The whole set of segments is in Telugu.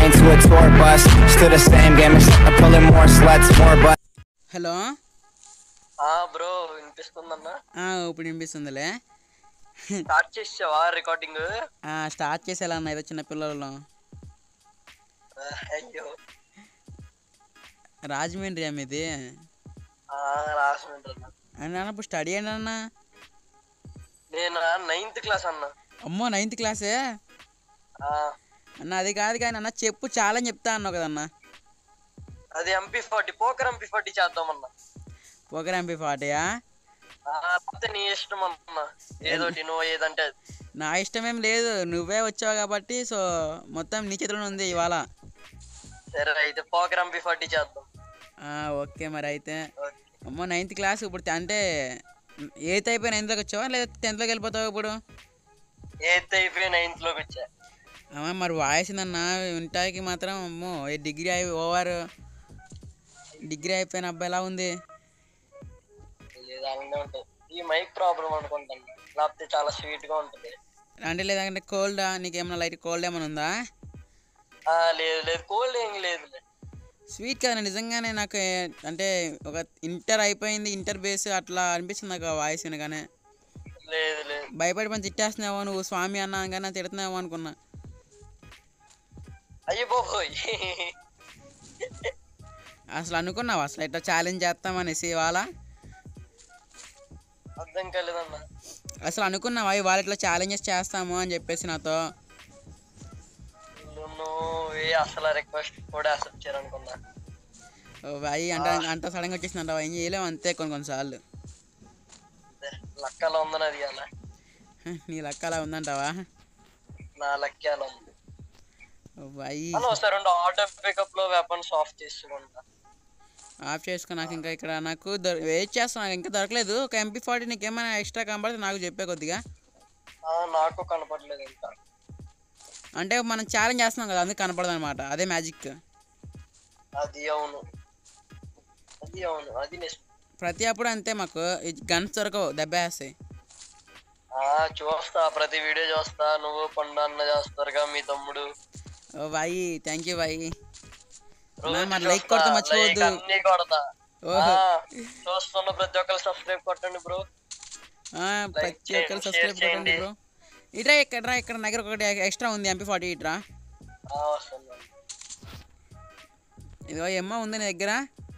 train to a tour bus. Still the same game, except I'm pulling more sluts, more butts. Hello ఆ బ్రో వినిపిస్తుందన్న ఆ, ఇప్పుడు వినిపిస్తుందిలే స్టార్ట్ చేసావా రికార్డింగ్ ఆ, స్టార్ట్ చేసేలా అన్న ఏదో చిన్న పిల్లలు అయ్యో రాజమండ్రి మీది ఆ, రాసుకుంటున్నా అని అన్న ఇప్పుడు స్టడీ ఏంటి అన్న నేను నైన్త్ క్లాస్ అన్న అమ్మో నైన్త్ క్లాసే ఆ, అన్న అది కాదు కానీ అన్న చెప్పు చాలా అని చెప్తా అన్నావు కదన్న అది MP forty poker MP forty చేద్దామన్నా పోకర్ ఎంపీ ఫార్టీయా ఆ, లేకపోతే నీ ఇష్టం అన్న ఏదోటి నువ్వు ఏదంటే అది. నా ఇష్టమేం లేదు నువ్వే వచ్చావు కాబట్టి సో మొత్తం నీ చేతిలోనే ఉంది ఇవాళ సరే అయితే పోకర్ ఎంపీ ఫార్టీ చేద్దాం ఆ, ఓకే మరి అయితే ఓకే. అమ్మో నైన్త్ క్లాస్ ఇప్పుడు తే- అంటే ఎయిత్ అయిపోయి నైన్త్లోకి వచ్చావా లేదా టెన్త్లోకి వెళ్ళిపోతావు ఇప్పుడు ఎయిత్ అయిపోయి నైన్త్ లోకి వచ్చా అమ్మ మరి వాయిస్ అన్న వింటాకి మాత్రం అమ్మో ఏ డిగ్రీ అయి ఓవర్ డిగ్రీ అయిపోయిన అబ్బాయి ఎలా ఉంది లేదు అలానే ఉంటుంది ఈ మైక్ ప్రాబ్లం అనుకుంటాను లేకపోతే చాలా స్వీట్ గా ఉంటుంది అంటే లేదంటే కోల్డా నీకేమన్నా లైట్ కోల్డ్ ఏమైనా ఉందా ఆ, లేదు లేదు కోల్డ్ ఏం లేదు స్వీట్ కదా నిజంగానే నాకు ఏ- అంటే ఒక ఇంటర్ అయిపోయింది ఇంటర్ బేస్ అట్లా అనిపిస్తుంది నాకు ఆ వాయిస్ వినగానే లేదు లేదు భయపడి పని తిట్టేస్తున్నావు నువ్వు స్వామి అన్నా కానీ తిడుతున్నావు అనుకున్నా అయ్యో బాబోయ్ అసలు అనుకున్నావు అసలు ఇట్లా ఛాలెంజ్ చేస్తామనేసి ఇవాళ అర్థం కాలేదన్న అసలు అనుకున్నావా ఇవాళ ఇట్లా ఛాలెంజెస్ చేస్తాము అని చెప్పేసి నాతో నువ్వు ఏ అసలు రిక్వెస్ట్ కూడా అసలు చేయాలనుకున్నా ఓ అయ్యి అంట అంత సడన్గా వచ్చేసిందంటావా ఏం చేయలేము అంతే కొన్ని కొన్నిసార్లు లక్కలో ఉందని అది అలా నీ లెక్క అలా ఉందంటావా నా లక్కాలో ఉంది ఓ అయ్యి అన్న ఒకసారి రెండు ఆటో పికప్ లో వెపన్స్ ఆఫ్ చేసుకుంటా ఆఫ్ చేసుకో నాకు ఇంకా ఇక్కడ నాకు దొర వెయిట్ చేస్తాను నాకు ఇంకా దొరకలేదు ఒక ఎంపీ ఫార్టీ నీకు ఏమైనా ఎక్స్ట్రా కనబడితే నాకు చెప్పే కొద్దిగా ఆ, నాకు కనపడలేదు ఇంకా అంటే మనం ఛాలెంజ్ చేస్తున్నాం కదా అందుకు కనపడదు అనమాట అదే మ్యాజిక్ అది అవును అది అవును అది నిజం ప్రతి అప్పుడు అంతే మాకు గన్స్ దొరకవు దెబ్బ వేస్తాయి ఆ చూస్తా ప్రతి వీడియో చూస్తా నువ్వు పండు అన్న చేస్తారుగా మీ తమ్ముడు ఓ బాయి థ్యాంక్ యూ బాయి రోజు మరి లైక్ చూస్తా, కొడితే like మర్చిపోవద్దు అన్నీ కొడతా ఓహో ఆ, చూస్తున్న ప్రతి ఒక్కరు సబ్స్క్రైబ్ కొట్టండి బ్రో ఆ, ప్రతి చేయండి, ఒక్కరు share సబ్స్క్రైబ్ కొట్టండి చేయండి. బ్రో ఇట్రా ఇక్కడ రా ఇక్కడ దగ్గర ఒకటి ఎక్స్ట్రా ఉంది ఎంపీ ఫార్టీ ఇట్రా వస్తున్నా ఇదిగో ఎమ్మ ఉంది నీ దగ్గర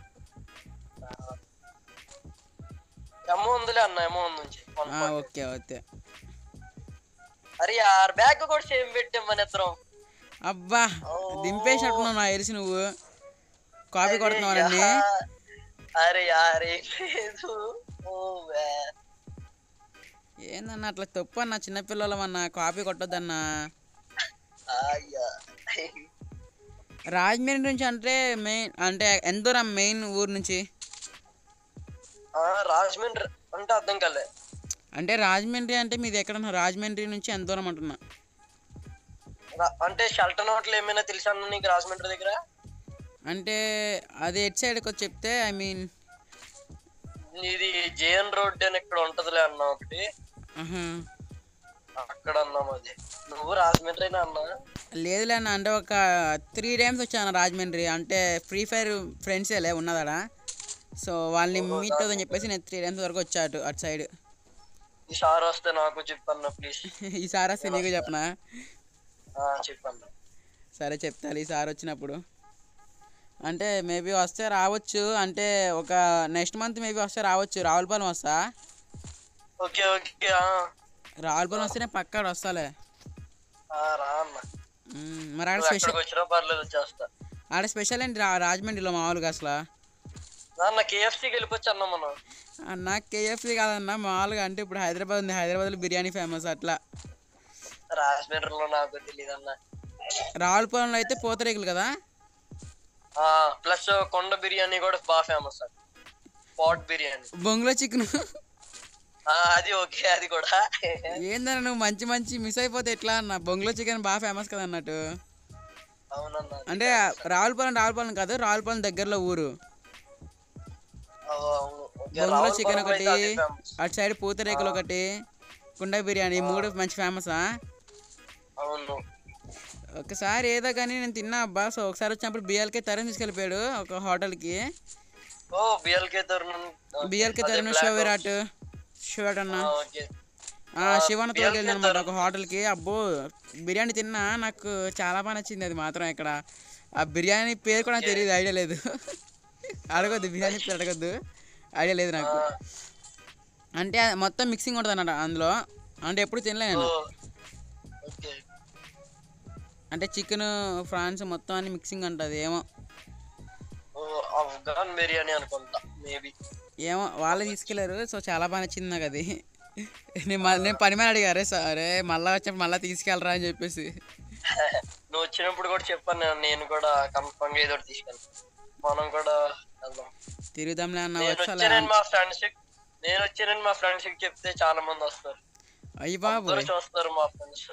ఎమో ఉందిలే అన్న ఎమో ఉంది నుంచి One ఆ, point. ఓకే ఓకే అరే యార్ బ్యాగ్ కూడా సేమ్ పెట్టాం మన ఇద్దరం అబ్బా దింపేసినట్టున్నావు నాకు తెలిసి నువ్వు కాపీ కొడుతున్నావు నన్ను యా. అరే యార్ ఏం లేదు ఓ వే. ఏందన్నా అట్లా తప్పు అన్న చిన్నపిల్లలమన్నా కాపీ కొట్టొద్దన్నా అయ్యా. రాజమండ్రి నుంచి అంటే మెయిన్ అంటే ఎంత దూరం మెయిన్ ఊరు నుంచి ఆ, రాజమండ్రి అంటే అర్థం కాలే అంటే రాజమండ్రి అంటే మీది ఎక్కడ రాజమండ్రి నుంచి ఎంత దూరం అంటున్నా రా- అంటే షెల్టన్ హోటల్ ఏమైనా తెలుసా అన్న నీకు రాజమండ్రి దగ్గర అంటే అది ఎట్ సైడ్ వచ్చి చెప్తే ఐ మీన్ ఇది జేఎన్ రోడ్ అని ఇక్కడ ఉంటదిలే అన్న ఒకటి అక్కడ అన్నాం అది నువ్వు రాజమండ్రినా అన్నా లేదులే అన్న అంటే ఒక త్రీ టైమ్స్ వచ్చాను రాజమండ్రి అంటే ఫ్రీ ఫైర్ ఫ్రెండ్సేలే ఉన్నదాడా సో వాళ్ళని మీట్ అవుదని చెప్పేసి నేను త్రీ టైమ్స్ వరకు వచ్చా అటు అటు సైడ్ ఈసారి వస్తే నాకు చెప్పన్న ప్లీజ్ ఈసారి వస్తే నీకు చెప్పనా చెప్పన్న సరే చెప్తాను ఈసారి వచ్చినప్పుడు అంటే మేబీ వస్తే రావచ్చు అంటే ఒక నెక్స్ట్ మంత్ మేబీ వస్తే రావచ్చు రావులపాలెం వస్తా ఓకే ఓకే ఆ. రావులపాలెం వస్తేనే పక్కా వస్తాలే ఆ, రా అన్న మ్మ్, మరి ఆడ నువ్వు స్పెషల్ ఎక్కడికి వచ్చినా పర్లేదు వచ్చేస్తా ఆడ స్పెషల్ ఏంటి రా రాజమండ్రిలో మామూలుగా అసలు నాన్న కేఎఫ్సీకి వెళ్ళిపోవచ్చు అన్న మనం అన్న కేఎఫ్సీ కాదన్న మామూలుగా అంటే ఇప్పుడు హైదరాబాద్ ఉంది హైదరాబాద్లో బిర్యానీ ఫేమస్ అట్లా రాజమండ్రిలో నాకు తెలియదు అన్న రావులపాలెంలో అయితే పూతరేకులు కదా ప్లస్ కొండ బిర్యానీ కూడా బాగా ఫేమస్ అండి పాట్ బిర్యానీ బొంగులో చికెన్ ఆ, అది ఓకే అది కూడా ఏందన్న నువ్వు మంచి మంచి మిస్ అయిపోతే ఎట్లా అన్న బొంగులో చికెన్ బాగా ఫేమస్ కదా అన్నట్టు అవునన్న అంటే రావులపాలెం రావులపాలెం కాదు రావులపాలెం దగ్గరలో ఊరు ఓ, అవును ఓకే, బొంగులో చికెన్ రావులపాలెంలో ఒకటి అయితే అదే famous. అటు సైడ్ పూతరేకులు ఒకటి కుండ బిర్యానీ మూడు మంచి ఫేమసా అవును ఒకసారి ఏదో కానీ నేను తిన్నా అబ్బా సో ఒకసారి వచ్చినప్పుడు బిఎల్కే తరుణ్ తీసుకెళ్ళిపోయాడు ఒక హోటల్కి ఓ బిఎల్కే తరుణ్ బిఎల్కే తరుణ్ శివ విరాట్ శివాట్ అన్న ఓకే ఆ, శివన్న తోలుకెళ్ళి అనమాట ఒక హోటల్కి అబ్బో బిర్యానీ తిన్నా నాకు చాలా బాగా నచ్చింది అది మాత్రం ఇక్కడ ఆ బిర్యానీ పేరు కూడా నాకు తెలియదు ఐడియా లేదు అడగొద్దు బిర్యానీ పేరు అడగొద్దు ఐడియా లేదు నాకు అంటే అది మొత్తం మిక్సింగ్ ఉంటుంది అన్నమాట అందులో అంటే ఎప్పుడు తినలే నేను ఓకే అంటే చికెన్ ఫ్రాన్స్ మొత్తం అన్ని మిక్సింగ్ ఉంటుంది ఏమో ఓ అఫ్ఘాన్ బిర్యానీ అనుకుంటా మేబీ ఏమో వాళ్ళే తీసుకెళ్ళారు సో చాలా బాగా నచ్చింది నాకు అది నేను మ- నేను పని మీద అడిగారే సరే మళ్ళీ వచ్చినప్పుడు మళ్ళీ తీసుకెళ్ళరా అని చెప్పేసి నువ్వు వచ్చినప్పుడు కూడా చెప్పాను నేను నేను కూడా కన్ఫర్మ్ గా ఏదో ఒకటి తీసుకెళ్తాను మనం కూడా వెళ్దాం తిరుగుదాంలే అన్న నేను వచ్చాలే వచ్చానని మా ఫ్రెండ్స్ నేను వచ్చానని మా ఫ్రెండ్స్ కి చెప్తే చాలా మంది వస్తారు అయ్యి బాబు అందరూ చూస్తారు మా ఫ్రెండ్స్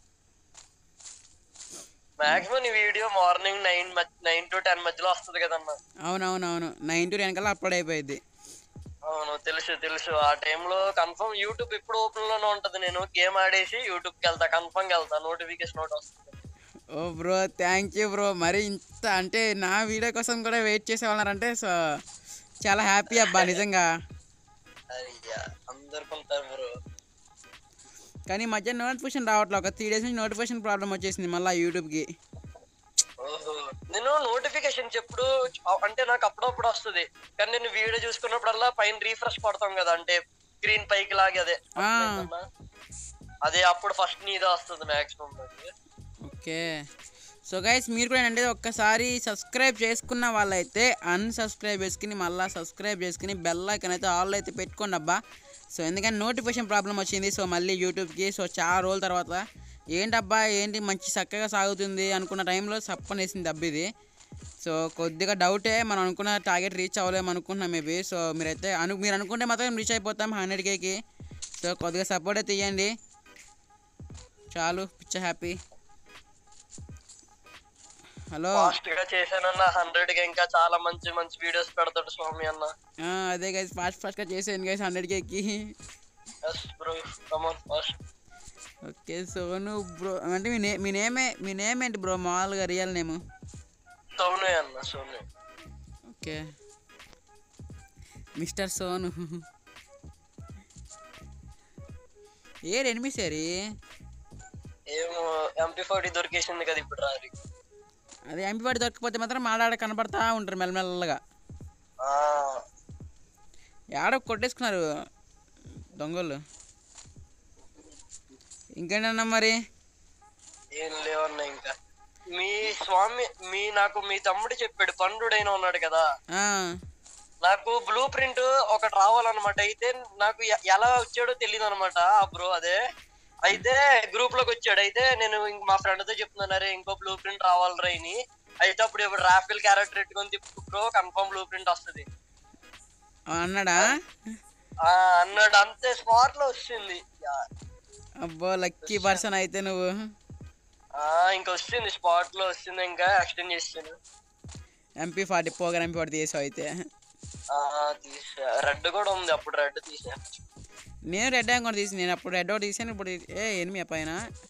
మాక్సిమం ఈ video morning nine nine to ten మధ్యలో వస్తుంది కదన్నా అవునవునవును నైన్ టు వెనకాల అప్లోడ్ అయిపోయింది అవును తెలుసు తెలుసు ఆ టైంలో కన్ఫర్మ్ యూట్యూబ్ ఎప్పుడు ఓపెన్ లోనే ఉంటది నేను గేమ్ ఆడేసి యూట్యూబ్ కి వెళ్తా కన్ఫర్మ్ గా వెళ్తా నోటిఫికేషన్ ఒకటి వస్తుంది ఓ బ్రో థ్యాంక్ యూ బ్రో మరి ఇంత అంటే నా వీడియో కోసం కూడా వెయిట్ చేసేవాళ్ళంటే సో చాలా హ్యాపీ అబ్బా నిజంగా అయ్యా అందరికి ఉంటారు బ్రో కానీ ఈ మధ్య నోటిఫికేషన్ రావట్లేదు ఒక త్రీ డేస్ నుంచి నోటిఫికేషన్ ప్రాబ్లం వచ్చేసింది మళ్ళీ యూట్యూబ్కి ఓహో నేను నోటిఫికేషన్ చెప్పుడు అంటే నాకు అప్పుడప్పుడు వస్తుంది కానీ నేను వీడియో చూసుకున్నప్పుడల్లా పైన రీఫ్రెష్ కొడతాం కదా అంటే స్క్రీన్ పైకి లాగి అదే ఆ. అదే అప్పుడు ఫస్ట్ నీదే వస్తుంది మాక్సిమం ఓకే సో గైస్ మీరు కూడా ఏంటంటే ఒక్కసారి సబ్స్క్రైబ్ చేసుకున్న వాళ్ళైతే అన్సబ్స్క్రైబ్ చేసుకుని మళ్ళీ సబ్స్క్రైబ్ చేసుకుని బెల్ ఐకన్ అయితే ఆల్ అయితే పెట్టుకోండి అబ్బా సో ఎందుకంటే నోటిఫికేషన్ ప్రాబ్లం వచ్చింది సో మళ్ళీ యూట్యూబ్కి సో చాలా రోజుల తర్వాత ఏంటబ్బా ఏంటి మంచి చక్కగా సాగుతుంది అనుకున్న టైంలో సప్పనేసింది దెబ్బ ఇది సో కొద్దిగా డౌటే మనం అనుకున్న టార్గెట్ రీచ్ అవ్వలేము అనుకుంటున్నాం మేబీ సో మీరైతే అను మీరు అనుకుంటే మాత్రం రీచ్ అయిపోతాం హండ్రెడ్ కేకి సో కొద్దిగా సపోర్ట్ అయితే ఇవ్వండి చాలు పిచ్చ హ్యాపీ హలో ఫాస్ట్ గా చేశానన్న హండ్రెడ్ కి ఇంకా చాలా మంచి మంచి వీడియోస్ పెడతాడు స్వామి అన్న ఆ, అదే గైస్ ఫాస్ట్ ఫాస్ట్గా చేసేయండి గైస్ హండ్రెడ్ కేకి yes bro come on fast okay Sonu bro అంటే మీ నే మీ నేమే మీ నేమ్ ఏంటి బ్రో మామూలుగా రియల్ నేమ్ సోనే అన్న సోనే ఓకే మిస్టర్ సోను ఏ ఎనిమిది సరి ఏమో ఎంపీ ఫార్టీ దొరికేసింది కదా ఇప్పుడు రారి అదే ఎంపీ వాడి దొరకపోతే మాత్రం మాడాడ కనపడతా ఉంటారు మెల్లమెల్లగా ఆ, ఆడ కొట్టేసుకున్నారు దొంగలు ఇంకేంటన్నా మరి ఏం లేవన్నా ఇంకా మీ స్వామి మీ నాకు మీ తమ్ముడు చెప్పాడు పండుడైన ఉన్నాడు కదా ఆ, నాకు బ్లూ ప్రింట్ ఒకటి రావాలన్నమాట అయితే నాకు ఎ- ఎలా వచ్చాడో తెలియదు అనమాట ఆ బ్రో అదే అయితే గ్రూప్ లోకి వచ్చాడు అయితే నేను ఇంక మా ఫ్రెండ్ తో చెప్తున్నాను అరే ఇంకో బ్లూ ప్రింట్ రావాలిరా అని అయితే అప్పుడు ఇప్పుడు రాఫిల్ క్యారెక్టర్ పెట్టుకొని తిప్పు బ్రో కన్ఫర్మ్ బ్లూ ప్రింట్ వస్తుంది అన్నాడా ఆ అన్నాడు అంతే స్పాట్ లో వచ్చింది యా. అబ్బో లక్కీ పర్సన్ అయితే నువ్వు ఆ ఇంకా వచ్చింది స్పాట్ లో వచ్చింది ఇంకా ఎక్స్టెండ్ చేసాను MP forty poker MP forty చేసావు అయితే ఆ తీసా రెడ్ కూడా ఉంది అప్పుడు రెడ్ తీసా నేను రెడ్ హ్యాంగ్ కూడా తీసి నేను అప్పుడు రెడ్ ఒకటి తీసాను ఇప్పుడు ఇది- ఏ ఎనిమిది పైన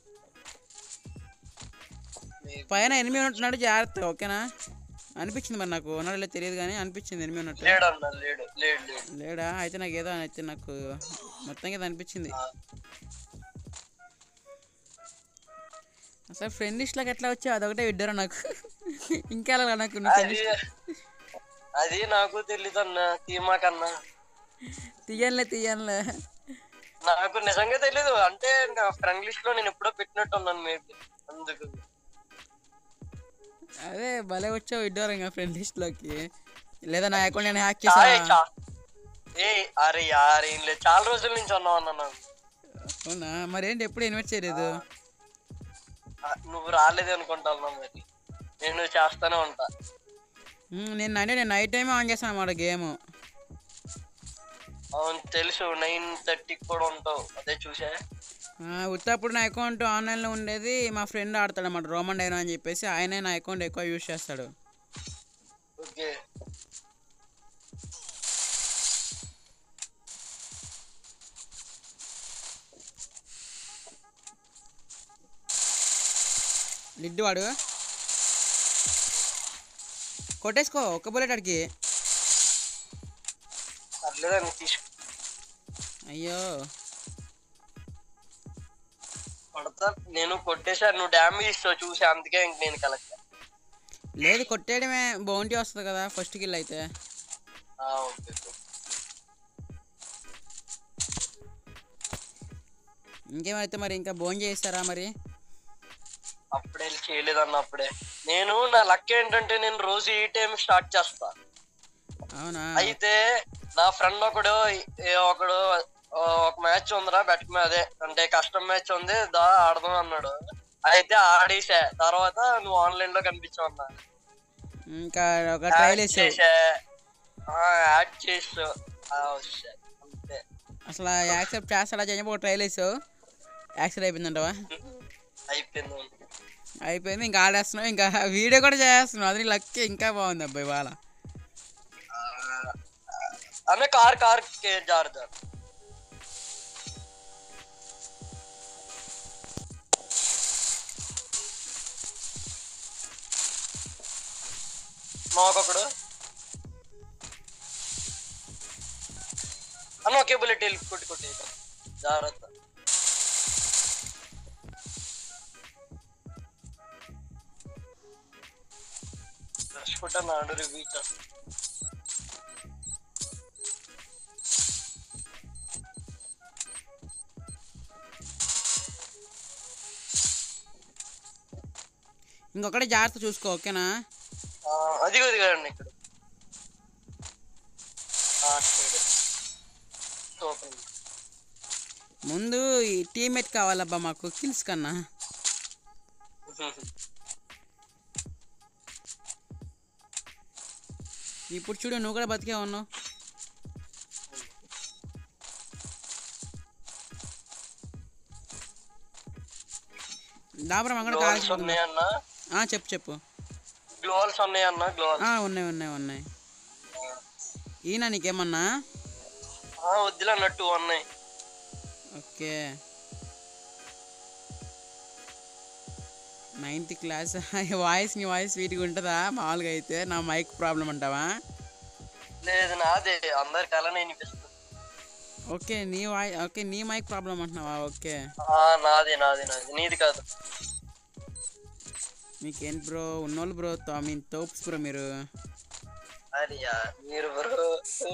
పైన ఎనిమిది ఉంటున్నాడు జాగ్రత్త ఓకేనా అనిపించింది మరి నాకు ఉన్నాడో లేదో తెలియదు కానీ అనిపించింది ఎనిమిది ఉన్నట్టు లేడు అన్న లేడు లేడు లేడు లేడా అయితే నాకు ఏదో అయితే నాకు మొత్తంగా ఇది అనిపించింది ఆ, అసలు ఫ్రెండ్ లిస్ట్లోకి ఎట్లా వచ్చావు అదొకటే విడ్డరా నాకు ఇంకా వెళ్ళాలి నాకు నువ్వు ఫ్రెండ్ అది అది నాకు తెలీదు అన్న తీమా కన్నా తీయనులే తీయనులే నాకు నిజంగా తెలీదు అంటే నా ఫ్రెండ్ లిస్ట్ లో నేను ఎప్పుడో పెట్టినట్టు ఉన్నాను మేబీ అందుకు అదే భలే వచ్చావు విడ్డోరా ఇంకా ఫ్రెండ్ లిస్ట్లోకి లేదా నా అకౌంట్ నేను హ్యాక్ చాయ్ చేసా చా ఏ అరే యార్ ఏం లేదు చాలా రోజుల నుంచి ఉన్నావు అన్న నాకు అవునా మరేంటి ఎప్పుడు ఇన్వైట్ చేయలేదు ఆ, నువ్వు రాలేదు అనుకుంటాను మరి నేను చేస్తానే ఉంటా ఉమ్, నేను అంటే నేను నైట్ టైమే ఆన్ చేస్తాను అన్నమాట గేమ్ అవును తెలుసు నైన్ థర్టీకి కూడా ఉంటావు అదే చూసా ఉత్తప్పుడు నా అకౌంట్ ఆన్లైన్లో ఉండేది మా ఫ్రెండ్ ఆడతాడు అన్నమాట రోమన్ డైనా అని చెప్పేసి ఆయనే నా అకౌంట్ ఎక్కువ యూజ్ చేస్తాడు ఓకే లిడ్డు వాడు కొట్టేసుకో ఒక్క బుల్లెట్ అడికి పర్లేదని తీసుకో అయ్యో పడతా నేను కొట్టేసాను నువ్వు డ్యామేజ్ ఇస్తావు చూసి అందుకే ఇంక నేను కలెక్ట్ లేదు కొట్టేయడమే బౌంటీ వస్తుంది కదా ఫస్ట్ కిల్ అయితే ఓకే ఓకే. ఇంకేమైతే మరి ఇంకా బోన్ చేస్తారా మరి అప్పుడే చేయలేదన్న అప్పుడే నేను నా లక్ ఏంటంటే నేను రోజు ఈ టైం స్టార్ట్ చేస్తా అవునా అయితే నా ఫ్రెండ్ ఒకడు ఏ ఒకడు ఆ, ఒక మ్యాచ్ ఉందిరా బెట్ అదే అంటే కష్టం మ్యాచ్ ఉంది దా ఆడదాం అన్నాడు అయితే ఆడేసా తర్వాత నువ్వు ఆన్లైన్ లో కనిపించావు ఇంకా ఒక ట్రైల్ వేసావు చేసా యాడ్ చేసావు ఆ, shit. అంతే అసలు యాక్సెప్ట్ చేస్తాడా చెప్పి ఒక ట్రైల్ వేసావు యాక్సెప్ట్ అయిపోయిందంటవా అయిపోయింది అయిపోయింది ఇంకా ఆడేస్తున్నావు ఇంకా వీడియో కూడా చేస్తున్నావు అది లక్ ఇంకా బాగుంది అబ్బాయి వాళ్ళ అన్న కార్ కార్ జారు జారు మాకొకడు అన్న ఒకే బుల్లెట్ వెళ్ళి కొట్టి కొట్టి జాగ్రత్త రష్కుంటున్నాడు బీచ్ ఇంకొకటి జాగ్రత్త చూసుకో ఓకేనా అది అది కదండి ఇక్కడ సూపర్ ముందు ఈ టీమేట్ కావాలబ్బా మాకు కిల్స్ కన్నా ఇప్పుడు చూడు నువ్వు కూడా బతికే ఉన్నావు దాబరం అక్కడ గ్లోవల్స్ కాల్చి ఉన్నాయన్న చెప్పు చెప్పు గ్లోవల్స్ ఉన్నాయన్న గ్లోవల్స్ ఆ, ఉన్నాయి ఉన్నాయి ఉన్నాయి ఈయన నీకేమన్నా వద్దులే అన్నట్టు ఉన్నాయి ఓకే నైన్త్ క్లాస్ వాయిస్ నీ వాయిస్ వీటికి ఉంటుందా మామూలుగా అయితే నా మైక్ ప్రాబ్లం అంటావా లేదు నాదే అందరికి అలానే వినిపిస్తుంది ఓకే నీ వాయి ఓకే నీ మైక్ ప్రాబ్లం అంటున్నావా ఓకే ఆ, నాది నాది నాది నీది కాదు మీకేంటి బ్రో ఉన్నోళ్ళు బ్రో ఐ మీన్ తోప్స్ బ్రో మీరు అరియా మీరు బ్రో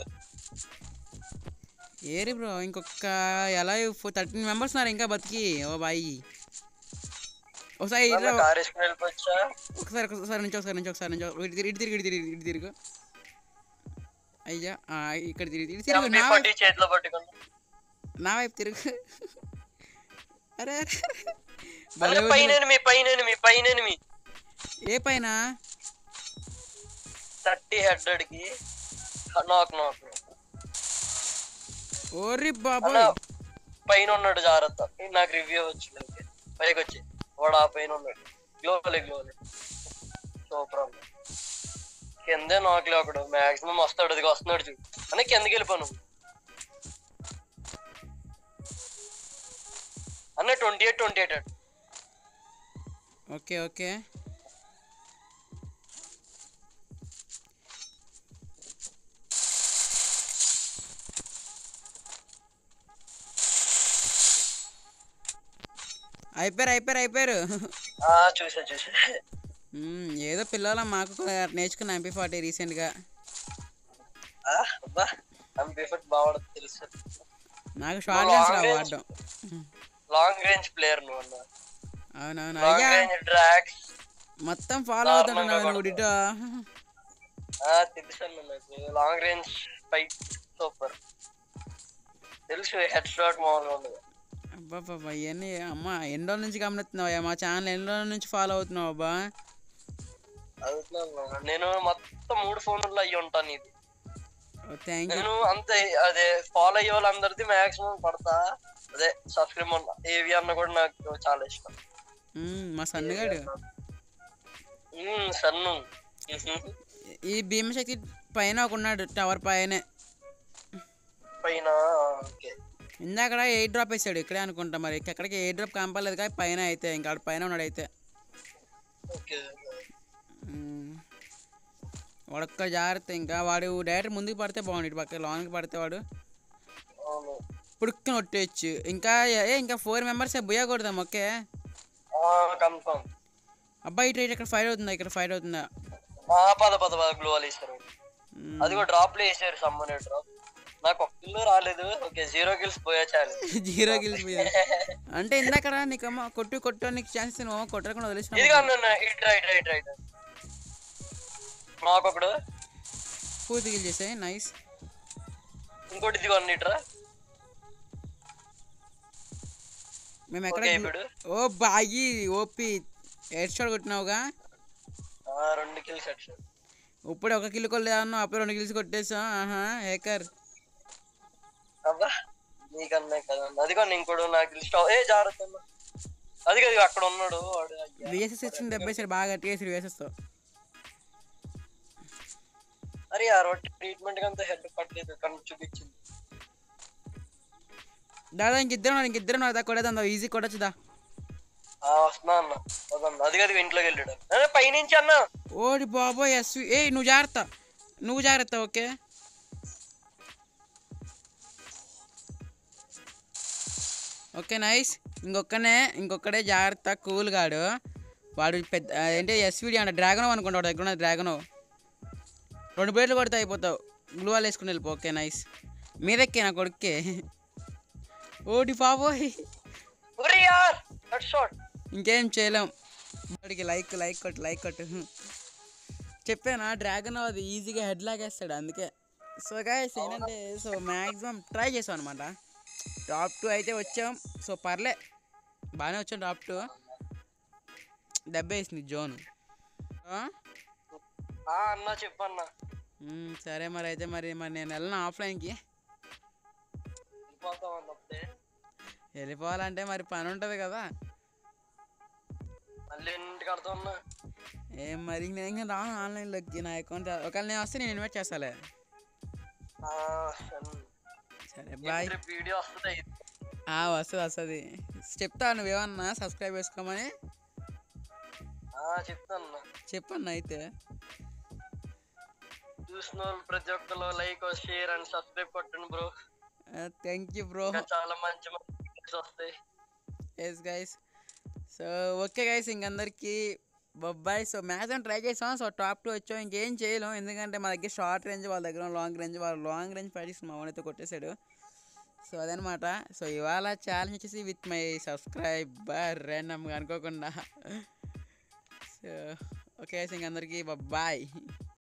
ఏరి బ్రో ఇంకొక ఎలా థర్టీన్ మెంబర్స్ ఉన్నారు ఇంకా బతికి ఓ బాయి ఒకసారి ఇట్లా కార్ వేసుకుని వెళ్ళిపోవచ్చా ఒకసారి ఒకసారి నుంచి ఒకసారి నుంచి ఒకసారి నుంచి ఇటు తిరిగి ఇటు తిరిగి ఇటు తిరిగి ఇటు తిరుగు అయ్యా ఆ, ఇక్కడ తిరిగి ఇటు తిరుగు నా వైపు పట్టి చేతిలో పట్టుకుని నా వైపు తిరుగు అరే అరే అన్న భలే పైన ఉంది. మీ పైన మీ పైన మీ ఏ పైన థర్టీ హండ్రెడ్ కి నాక్ నాక్ ఓరి అన్న బాబోయ్ పైన ఉన్నాడు జాగ్రత్త నాకు రివ్యూ వచ్చింది ఓకే. పైకి వచ్చి వాడు ఆ పైన ఉన్నాడు గ్లోలే గ్లోలే సూపర్ అన్న కిందే నాకులే ఒకడు మాక్సిమం వస్తాడు అది వస్తున్నాడు చూడు అన్న కిందకి వెళ్ళిపోను అన్న twenty eight twenty eight okay okay అయిపోయారు అయిపోయారు అయిపోయారు చూసా చూసా మ్మ్, ఏదో పిల్లల మాకు కూడా నేర్చుకున్న ఎంపీ ఫార్టీ రీసెంట్గా ఆ, అబ్బా అంబిఫట్ బాగా తెలుసు నాకు షార్ట్ గన్స్ రా Long range. వాడడం లాంగ్ రేంజ్ ప్లేయర్ నువ్వు అన్న అవునవును లాంగ్ అయ్యా రేంజ్ డ్రాగ్స్ మొత్తం ఫాలో Normal అవుతుంటున్నావు గా నువ్వు డిటో తెలుసు అన్న నాకు లాంగ్ రేంజ్ ఫైట్ సూపర్ తెలుసు హెడ్ షాట్ మామూలుగా ఉండదు అబ్బాబ్బా ఇవన్నీ అమ్మ ఎన్ని రోజుల నుంచి గమనిస్తున్నావా మా ఛానల్ ఎన్ని రోజుల నుంచి ఫాలో అవుతున్నావు అబ్బా అడుగుతున్నాను అన్న. నేను మొత్తం మూడు ఫోన్లలో అయ్యి ఉంటాను ఇది థ్యాంక్ యూ నేను అంతే అదే ఫాలో అయ్యే వాళ్ళందరిది మాక్సిమం పడతా అదే సబ్స్క్రైబ్ అన్న ఏవి అన్న కూడా నాకు చాలా ఇష్టం మా సన్నగాడు మ్మ్, సన్ను ఈ భీమశక్తి పైన ఒక ఉన్నాడు టవర్ పైనే పైన ఓకే ఇందాక ఎయిర్ డ్రాప్ వేసాడు ఇక్కడే అనుకుంటా మరి ఎక్కడికి ఎయిర్ డ్రాప్ కంపలేదు కానీ పైన అయితే ఇంకా ఆడ పైన ఉన్నాడు అయితే ఓకే మ్మ్. వాడొక్క జాగ్రత్త ఇంకా వాడు డైరెక్ట్ ముందుకు పడితే బాగుండు ఇటు పక్క లాంగ్కి పడితే వాడు అవును పుడుక్కుని కొట్టేయచ్చు ఇంకా ఏ ఇంకా ఫోర్ మెంబర్స్ బుయ్య కొడదాం ఓకే కన్ఫర్మ్ అబ్బాయి ఇటు ఇటు ఇక్కడ ఫైర్ అవుతుందా ఇక్కడ ఫైర్ అవుతుందా పద పద పద గ్లో వాళ్ళు వేస్తారు మ్మ్. అది కూడా డ్రాప్ లో వేసారు సమ్మన్ డ్రాప్ నాకు ఒక్క కిల్ రాలేదు ఓకే జీరో కిల్స్ పోయా చాలు జీరో గిల్స్ అంటే ఇందాక నీకమ్మ కొట్టు కొట్టు నీకు ఛాన్స్ నువ్వు కొట్టకుండా వదిలేసిన ఇది అన్న ఇట్ రైట్ రైట్ రైట్ నాకొకడు పూర్తి గిల్ చేసాయి నైస్ ఇంకోటి ఇది వన్ ఇట్రా మేము ఎక్కడ ఓకే ఇప్పుడు ఓ బాగి ఓపి హెడ్ షాట్ కొట్టినావుగా ఆ, రెండు కిల్స్ హెడ్ షాట్ ఇప్పుడు ఒక కిల్ కొల్లేదన్నావు అప్పుడు రెండు కిల్స్ కొట్టేసాం ఆహా హేకర్ అబ్బా నీకన్నా కదా అదిగో ఇంకోడు నాకు కిల్ ఏ జాగ్రత్త అన్న. అది కదా అక్కడ ఉన్నాడు వాడు అయ్యా. విఎస్ఎస్ ఇచ్చిన డెబ్బై సార్ బాగా గట్టిగా విఎస్ఎస్తో అరే ఆ రొట్టె ట్రీట్మెంట్ అంతా హెడ్ పట్టలేదు కానీ చూపించింది దాదా ఇంకిద్దరం ఉన్నారు, ఇంకిద్దరం నాకు కొట్టేదా ఈజీ కొట్టచ్చుదా ఆ వస్తున్నా అన్న వదన్న. అది కదా ఇంట్లోకి వెళ్ళాడు అరే పైనుంచి అన్న ఓడి బాబోయ్ ఎస్వి ఏ నువ్వు జాగ్రత్త నువ్వు జాగ్రత్త ఓకే ఓకే నైస్ ఇంకొక్కనే ఇంకొక్కడే జాగ్రత్త కూల్ గాడు వాడు పెద్ద ఏంటి ఎస్విడి అంట డ్రాగన్ అనుకుంటా వాడు దగ్గర ఉన్న డ్రాగన్ రెండు ప్లేట్లు కొడితే అయిపోతావు గ్లూ వాల్ వేసుకుని వెళ్ళిపో ఓకే నైస్ మీదెక్కే నా కొడుక్కే ఓడి బాబోయ్ ఒరే యార్ హెడ్ షాట్ ఇంకేం చేయలేం వాడికి లైక్ లైక్ కొట్టు లైక్ కొట్టు చెప్పానా డ్రాగన్ అది ఈజీగా హెడ్ లాగేస్తాడు అందుకే సో గాయస్ ఏంటంటే సో మ్యాక్సిమం ట్రై చేసాం అనమాట టాప్ టూ అయితే వచ్చాం సో పర్లే బాగానే వచ్చాం టాప్ టూ దెబ్బ వేసింది జోన్ ఆ అన్న చెప్పన్న సరే మరి అయితే మరి మరి నేను వెళ్ళను ఆఫ్లైన్కి వెళ్ళిపోతాం అన్నప్పుడే వెళ్ళిపోవాలంటే మరి పని ఉంటుంది కదా మళ్ళీ ఇంటికి కడతా ఉన్నా ఏం మరి నేను ఇంకా రాను ఆన్లైన్లోకి నా అకౌంట్ ఒకవేళ నేను వస్తే నేను ఇన్వైట్ చేస్తాలే ఆ, సరే బాయ్ రేపు వీడియో వస్తుంది ఆ, వస్తుంది వస్తుంది చెప్తా నువ్వేమన్నా సబ్స్క్రైబ్ చేసుకోమని ఆ చెప్తాను చెప్పన్న అయితే చూసిన వాళ్ళు ప్రతి ఒక్కరు లైక్ షేర్ అండ్ సబ్స్క్రైబ్ కొట్టండి బ్రో థ్యాంక్ యూ బ్రో ఇంకా చాలా మంచి మంచి videos వస్తాయి yes guys so okay guys ఇంకందరికి బొబ్బాయి సో మ్యాక్సిమం ట్రై చేసాం సో టాప్ టూ వచ్చాం ఇంకేం చేయలేం ఎందుకంటే మా దగ్గర షార్ట్ రేంజ్ వాళ్ళ దగ్గర లాంగ్ రేంజ్ వాళ్ళు లాంగ్ రేంజ్ ప్రాక్టీస్ మా వాడితో కొట్టేశాడు సో అదనమాట సో ఇవాళ ఛాలెంజ్ వచ్చేసి విత్ మై సబ్స్క్రైబర్ ర్యాండమ్గా అనుకోకుండా సో ఓకే ఇంకందరికి బాయ్